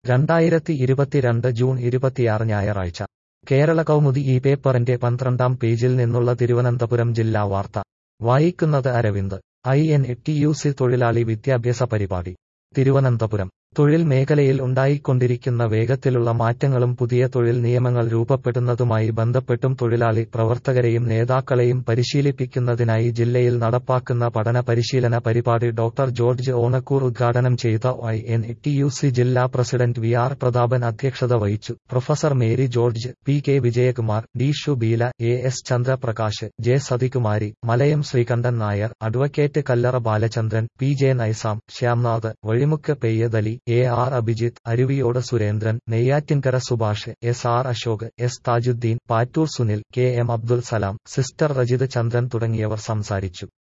രണ്ടായിരത്തി ഇരുപത്തിരണ്ട് ജൂൺ ഇരുപത്തിയാറ് ഞായറാഴ്ച കേരള കൗമുദി ഈ പേപ്പറിന്റെ പന്ത്രണ്ടാം പേജിൽ നിന്നുള്ള തിരുവനന്തപുരം ജില്ലാ വാർത്ത വായിക്കുന്നത് Aravind I N T U C തൊഴിലാളി വിദ്യാഭ്യാസ പരിപാടി തിരുവനന്തപുരം തൊഴിൽ മേഖലയിൽ ഉണ്ടായിക്കൊണ്ടിരിക്കുന്ന വേഗത്തിലുള്ള മാറ്റങ്ങളും പുതിയ തൊഴിൽ നിയമങ്ങൾ രൂപപ്പെടുന്നതുമായി ബന്ധപ്പെട്ടും തൊഴിലാളി പ്രവർത്തകരെയും നേതാക്കളെയും പരിശീലിപ്പിക്കുന്നതിനായി ജില്ലയിൽ നടപ്പാക്കുന്ന പഠന പരിശീലന പരിപാടി ഡോക്ടർ ജോർജ് ഓണക്കൂർ ഉദ്ഘാടനം ചെയ്ത I N T U C ജില്ലാ പ്രസിഡന്റ് വി ആർ പ്രതാപൻ അധ്യക്ഷത വഹിച്ചു professor Mary George P K Vijayakumar D Shubeela A S Chandraprakash J Sathikumari Malayam Sreekantan Nair advocate Kallara Balachandran P J Naizam Shyamnath Vazhimukku Peyyathali A R Abhijith Aruviyode Surendran Neyyattinkara Subhash S R Ashok S Thajuddeen Pattoor Sunil K M Abdul Salam sister Rajith Chandran തുടങ്ങിയവർ സംസാരിച്ചു